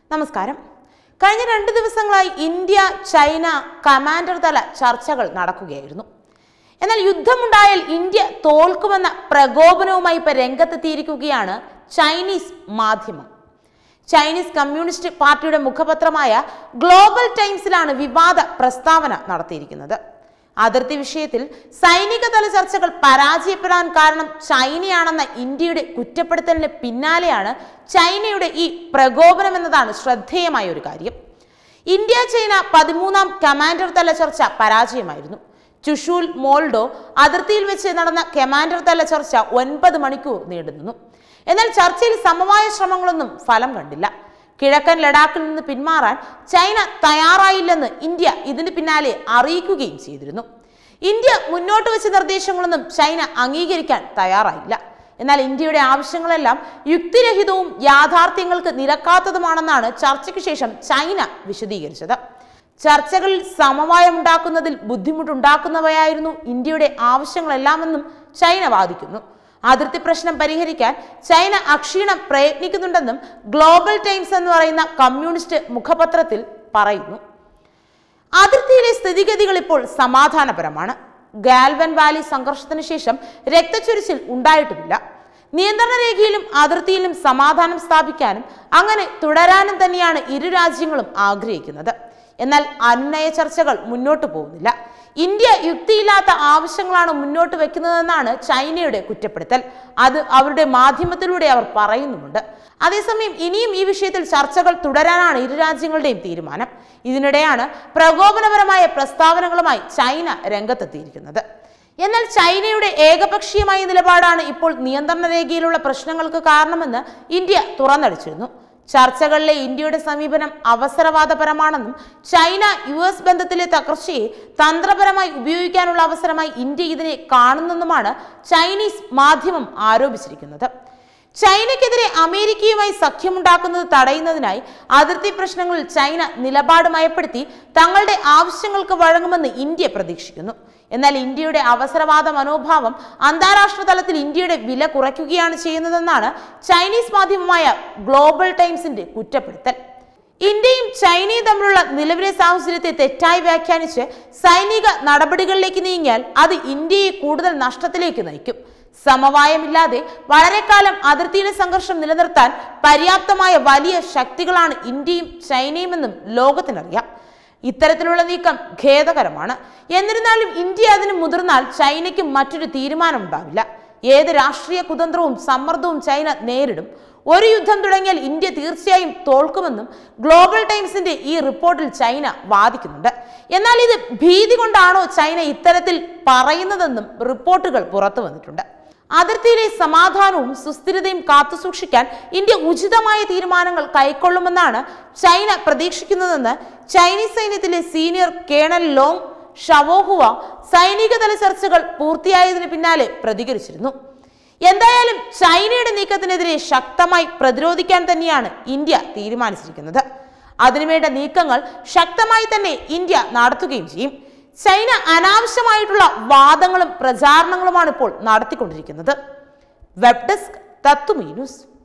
നമസ്കാരം കഴിഞ്ഞ രണ്ട് ദിവസങ്ങളായി ഇന്ത്യ ചൈന കമാൻഡർ തല ചർച്ചകൾ നടക്കുകയായിരുന്നു എന്നാൽ യുദ്ധമുണ്ടായാൽ ഇന്ത്യ തോൽക്കുമെന്ന പ്രകോപനവുമായി ഇപ്പൊ രംഗത്തെത്തിയിരിക്കുകയാണ് ചൈനീസ് മാധ്യമം ചൈനീസ് കമ്മ്യൂണിസ്റ്റ് പാർട്ടിയുടെ മുഖപത്രമായ ഗ്ലോബൽ ടൈംസിലാണ് വിവാദ പ്രസ്താവന നടത്തിയിരിക്കുന്നത് അതിർത്തി വിഷയത്തിൽ സൈനിക തല ചർച്ചകൾ പരാജയപ്പെടാൻ കാരണം ചൈനയാണെന്ന ഇന്ത്യയുടെ കുറ്റപ്പെടുത്തലിന് പിന്നാലെയാണ് ചൈനയുടെ ഈ പ്രകോപനം എന്നതാണ് ശ്രദ്ധേയമായ ഒരു കാര്യം ഇന്ത്യ ചൈന പതിമൂന്നാം കമാൻഡർ തല ചർച്ച പരാജയമായിരുന്നു ചുഷൂൽ മോൾഡോ അതിർത്തിയിൽ വെച്ച് നടന്ന കമാൻഡർ തല ചർച്ച ഒൻപത് മണിക്കൂർ നീണ്ടുനിന്നു എന്നാൽ ചർച്ചയിൽ സമവായ ശ്രമങ്ങളൊന്നും ഫലം കണ്ടില്ല കിഴക്കൻ ലഡാക്കിൽ നിന്ന് പിന്മാറാൻ ചൈന തയ്യാറായില്ലെന്ന് ഇന്ത്യ ഇതിന് പിന്നാലെ അറിയിക്കുകയും ചെയ്തിരുന്നു ഇന്ത്യ മുന്നോട്ട് വെച്ച നിർദ്ദേശങ്ങളൊന്നും ചൈന അംഗീകരിക്കാൻ തയ്യാറായില്ല എന്നാൽ ഇന്ത്യയുടെ ആവശ്യങ്ങളെല്ലാം യുക്തിരഹിതവും യാഥാർത്ഥ്യങ്ങൾക്ക് നിരക്കാത്തതുമാണെന്നാണ് ചർച്ചയ്ക്ക് ശേഷം ചൈന വിശദീകരിച്ചത് ചർച്ചകളിൽ സമവായമുണ്ടാക്കുന്നതിൽ ബുദ്ധിമുട്ടുണ്ടാക്കുന്നവയായിരുന്നു ഇന്ത്യയുടെ ആവശ്യങ്ങളെല്ലാമെന്നും ചൈന വാദിക്കുന്നു അതിർത്തി പ്രശ്നം പരിഹരിക്കാൻ ചൈന അക്ഷീണം പ്രയത്നിക്കുന്നുണ്ടെന്നും ഗ്ലോബൽ ടൈംസ് എന്ന് പറയുന്ന കമ്മ്യൂണിസ്റ്റ് മുഖപത്രത്തിൽ പറയുന്നു അതിർത്തിയിലെ സ്ഥിതിഗതികൾ ഇപ്പോൾ സമാധാനപരമാണ് ഗാൽവൻ വാലി സംഘർഷത്തിന് ശേഷം രക്തച്ചൊരിച്ചിൽ ഉണ്ടായിട്ടുമില്ല നിയന്ത്രണ രേഖയിലും അതിർത്തിയിലും സമാധാനം സ്ഥാപിക്കാനും അങ്ങനെ തുടരാനും തന്നെയാണ് ഇരു രാജ്യങ്ങളും ആഗ്രഹിക്കുന്നത് എന്നാൽ അനുനയ ചർച്ചകൾ മുന്നോട്ട് പോകുന്നില്ല ഇന്ത്യ യുക്തിയില്ലാത്ത ആവശ്യങ്ങളാണ് മുന്നോട്ട് വെക്കുന്നതെന്നാണ് ചൈനയുടെ കുറ്റപ്പെടുത്തൽ അത് അവരുടെ മാധ്യമത്തിലൂടെ അവർ പറയുന്നുമുണ്ട് അതേസമയം ഇനിയും ഈ വിഷയത്തിൽ ചർച്ചകൾ തുടരാനാണ് ഇരു രാജ്യങ്ങളുടെയും തീരുമാനം ഇതിനിടെയാണ് പ്രകോപനപരമായ പ്രസ്താവനകളുമായി ചൈന രംഗത്തെത്തിയിരിക്കുന്നത് എന്നാൽ ചൈനയുടെ ഏകപക്ഷീയമായ നിലപാടാണ് ഇപ്പോൾ നിയന്ത്രണ രേഖയിലുള്ള പ്രശ്നങ്ങൾക്ക് കാരണമെന്ന് ഇന്ത്യ തുറന്നടിച്ചിരുന്നു ചർച്ചകളിലെ ഇന്ത്യയുടെ സമീപനം അവസരവാദപരമാണെന്നും ചൈന യു എസ് ബന്ധത്തിലെ തകർച്ചയെ തന്ത്രപരമായി ഉപയോഗിക്കാനുള്ള അവസരമായി ഇന്ത്യ ഇതിനെ കാണുന്നെന്നുമാണ് ചൈനീസ് മാധ്യമം ആരോപിച്ചിരിക്കുന്നത് ചൈനയ്ക്കെതിരെ അമേരിക്കയുമായി സഖ്യമുണ്ടാക്കുന്നത് തടയുന്നതിനായി അതിർത്തി പ്രശ്നങ്ങളിൽ ചൈന നിലപാട് മയപ്പെടുത്തി തങ്ങളുടെ ആവശ്യങ്ങൾക്ക് വഴങ്ങുമെന്ന് ഇന്ത്യ പ്രതീക്ഷിക്കുന്നു എന്നാൽ ഇന്ത്യയുടെ അവസരവാദ മനോഭാവം അന്താരാഷ്ട്ര തലത്തിൽ ഇന്ത്യയുടെ വില കുറയ്ക്കുകയാണ് ചെയ്യുന്നതെന്നാണ് ചൈനീസ് മാധ്യമമായ ഗ്ലോബൽ ടൈംസിന്റെ കുറ്റപ്പെടുത്തൽ ഇന്ത്യയും ചൈനയും തമ്മിലുള്ള നിലവിലെ സാഹചര്യത്തെ തെറ്റായി വ്യാഖ്യാനിച്ച് സൈനിക നടപടികളിലേക്ക് നീങ്ങിയാൽ അത് ഇന്ത്യയെ കൂടുതൽ നഷ്ടത്തിലേക്ക് നയിക്കും സമവായമില്ലാതെ വളരെക്കാലം അതിർത്തിയിലെ സംഘർഷം നിലനിർത്താൻ പര്യാപ്തമായ വലിയ ശക്തികളാണ് ഇന്ത്യയും ചൈനയുമെന്നും ലോകത്തിനറിയാം ഇത്തരത്തിലുള്ള നീക്കം ഖേദകരമാണ് എന്നിരുന്നാലും ഇന്ത്യ അതിന് മുതിർന്നാൽ ചൈനയ്ക്ക് മറ്റൊരു തീരുമാനം ഉണ്ടാവില്ല ഏത് രാഷ്ട്രീയ കുതന്ത്രവും സമ്മർദ്ദവും ചൈന നേരിടും ഒരു യുദ്ധം തുടങ്ങിയാൽ ഇന്ത്യ തീർച്ചയായും തോൽക്കുമെന്നും ഗ്ലോബൽ ടൈംസിന്റെ ഈ റിപ്പോർട്ടിൽ ചൈന വാദിക്കുന്നുണ്ട് എന്നാൽ ഇത് ഭീതി കൊണ്ടാണോ ചൈന ഇത്തരത്തിൽ പറയുന്നതെന്നും റിപ്പോർട്ടുകൾ പുറത്തു വന്നിട്ടുണ്ട് അതിർത്തിയിലെ സമാധാനവും സുസ്ഥിരതയും കാത്തുസൂക്ഷിക്കാൻ ഇന്ത്യ ഉചിതമായ തീരുമാനങ്ങൾ കൈക്കൊള്ളുമെന്നാണ് ചൈന പ്രതീക്ഷിക്കുന്നതെന്ന് ചൈനീസ് സൈന്യത്തിലെ സീനിയർ കേണൽ ലോങ് ഷവോഹുവ സൈനിക തല ചർച്ചകൾ പൂർത്തിയായതിനു പിന്നാലെ പ്രതികരിച്ചിരുന്നു എന്തായാലും ചൈനയുടെ നീക്കത്തിനെതിരെ ശക്തമായി പ്രതിരോധിക്കാൻ തന്നെയാണ് ഇന്ത്യ തീരുമാനിച്ചിരിക്കുന്നത് അതിനുവേണ്ട നീക്കങ്ങൾ ശക്തമായി തന്നെ ഇന്ത്യ നടത്തുകയും ചെയ്യും ചൈന അനാവശ്യമായിട്ടുള്ള വാദങ്ങളും പ്രചാരണങ്ങളുമാണ് ഇപ്പോൾ നടത്തിക്കൊണ്ടിരിക്കുന്നത് വെബ് ഡെസ്ക് തത്തുമീ ന്യൂസ്